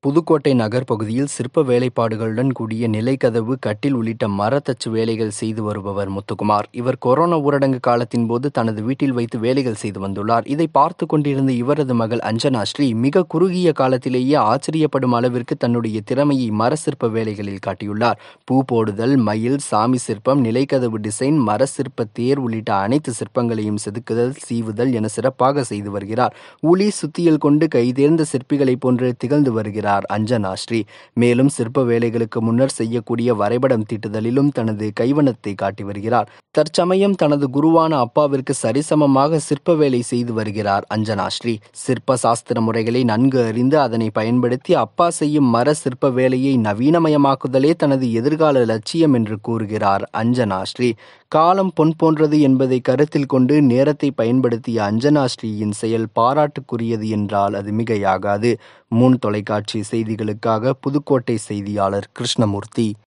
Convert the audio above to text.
புதுக்கோட்டை நகர் பகுதியில் சிற்ப வேலைப்பாடுகளுடன் கூடிய நிலைக்கதவு கட்டில் உள்ளிட்ட மரத்தச்சு வேலைகள் செய்து வருபவர் முத்துக்குமார் இவர் கொரோனா ஊரடங்கு காலத்தின் போது தனது வீட்டில் வைத்து வேலைகள் செய்து வந்துள்ளார் இதை பார்த்து கொண்டிருந்த இவரது மகள் அஞ்சனா ஸ்ரீ மிக குறுகிய காலத்திலேயே ஆச்சரியப்படும் அளவிற்கு தன்னுடைய திறமையை மர சிற்ப வேலைகளில் காட்டியுள்ளார் பூ போடுதல் மயில் சாமி சிற்பம் நிலைக்கதவு டிசைன் மர சிற்ப தேர் உள்ளிட்ட அனைத்து சிற்பங்களையும் செதுக்குதல் சீவுதல் என சிறப்பாக செய்து வருகிறார் உளி சுத்தியல் கொண்டு கைதேர்ந்த சிற்பிகளைப் போன்று திகழ்ந்து வருகிறார் அஞ்சனா ஸ்ரீ மேலும் சிற்ப வேலைகளுக்கு முன்னர் செய்யக்கூடிய வரைபடம் தீட்டுதலிலும் தனது கைவண்ணத்தை காட்டி வருகிறார் தற்சமயம் தனது குருவான அப்பாவிற்கு சரிசமமாக சிற்ப வேலை செய்து வருகிறார் அஞ்சனா ஸ்ரீ சிற்ப சாஸ்திர முறைகளை நன்கு அறிந்து அதனை பயன்படுத்தி அப்பா செய்யும் மர சிற்ப வேலையை நவீனமயமாக்குதலே தனது எதிர்கால லட்சியம் என்று கூறுகிறார் அஞ்சனா ஸ்ரீ காலம் பொன் போன்றது என்பதை கருத்தில் கொண்டு நேரத்தை பயன்படுத்திய அஞ்சனா ஸ்ரீயின் செயல் பாராட்டுக்குரியது என்றால் அது மிகையாகாது மூன் தொலைக்காட்சி செய்திகளுக்காக புதுக்கோட்டை செய்தியாளர் கிருஷ்ணமூர்த்தி